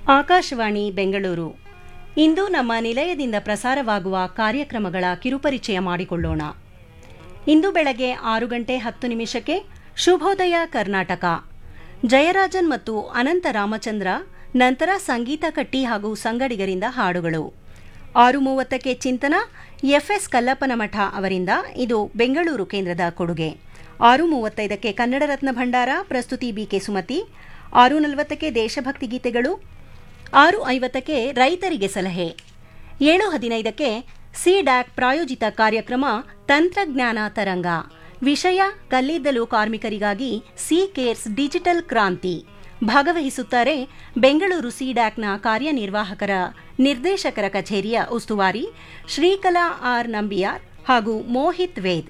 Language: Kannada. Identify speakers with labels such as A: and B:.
A: ಆಕಾಶವಾಣಿ ಬೆಂಗಳೂರು ಇಂದು ನಮ್ಮ ನಿಲಯದಿಂದ ಪ್ರಸಾರವಾಗುವ ಕಾರ್ಯಕ್ರಮಗಳ ಕಿರುಪರಿಚಯ ಮಾಡಿಕೊಳ್ಳೋಣ ಇಂದು ಬೆಳಗ್ಗೆ ಆರು ಗಂಟೆ ಹತ್ತು ನಿಮಿಷಕ್ಕೆ ಶುಭೋದಯ ಕರ್ನಾಟಕ ಜಯರಾಜನ್ ಮತ್ತು ಅನಂತ ರಾಮಚಂದ್ರ ನಂತರ ಸಂಗೀತ ಕಟ್ಟಿ ಹಾಗೂ ಸಂಗಡಿಗರಿಂದ ಹಾಡುಗಳು ಆರು ಮೂವತ್ತಕ್ಕೆ ಚಿಂತನ ಎಫ್ಎಸ್ ಕಲ್ಲಪ್ಪನಮಠ ಅವರಿಂದ ಇದು ಬೆಂಗಳೂರು ಕೇಂದ್ರದ ಕೊಡುಗೆ ಆರು ಮೂವತ್ತೈದಕ್ಕೆ ಕನ್ನಡ ರತ್ನ ಭಂಡಾರ ಪ್ರಸ್ತುತಿ ಬಿಕೆ ಸುಮತಿ ಆರು ನಲವತ್ತಕ್ಕೆ ದೇಶಭಕ್ತಿ ಗೀತೆಗಳು ಆರು ಐವತ್ತಕ್ಕೆ ರೈತರಿಗೆ ಸಲಹೆ ಏಳು ಹದಿನೈದಕ್ಕೆ ಸಿಡ್ಯಾಕ್ ಪ್ರಾಯೋಜಿತ ಕಾರ್ಯಕ್ರಮ ತಂತ್ರಜ್ಞಾನ ತರಂಗ ವಿಷಯ ಕಲ್ಲಿದ್ದಲು ಕಾರ್ಮಿಕರಿಗಾಗಿ ಸಿ ಕೇರ್ಸ್ ಡಿಜಿಟಲ್ ಕ್ರಾಂತಿ ಭಾಗವಹಿಸುತ್ತಾರೆ ಬೆಂಗಳೂರು ಸಿಡ್ಯಾಕ್ನ ಕಾರ್ಯನಿರ್ವಾಹಕರ ನಿರ್ದೇಶಕರ ಕಚೇರಿಯ ಉಸ್ತುವಾರಿ ಶ್ರೀಕಲಾ ಆರ್ ನಂಬಿಯಾರ್ ಹಾಗೂ ಮೋಹಿತ್ ವೇದ್